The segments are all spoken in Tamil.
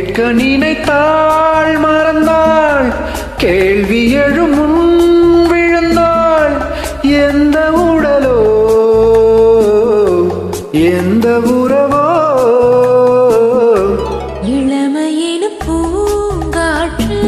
கேட்க நினைத்தாள் மறந்தாள் கேள்வி எழும் முன் விழுந்தாள் எந்த உடலோ எந்த உறவோ இளமையின் பூங்காற்று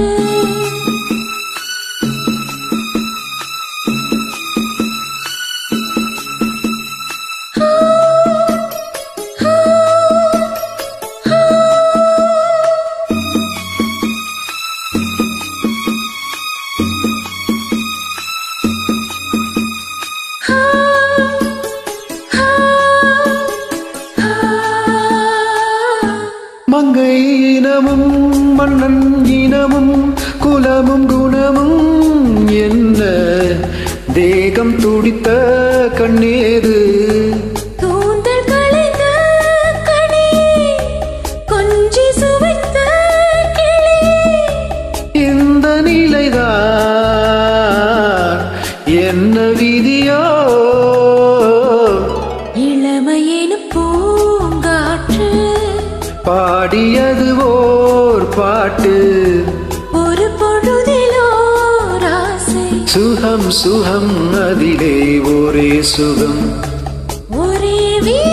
மங்கை இனமும் மன்னன் இனமும் குலமும் குணமும் என்ன தேகம் துடித்த கண்ணேது கூந்தல் களைந்த கனி கொஞ்சி சுவைத்த கிளி இந்த நிலைதான் என்ன விதியோ இளமையின் பூங்காற்று பாடியது ஓர் பாட்டு ஒரு பொழுதிலோர் ஆசை சுகம் சுகம் அதிலே ஒரே சுகம் ஒரே வீ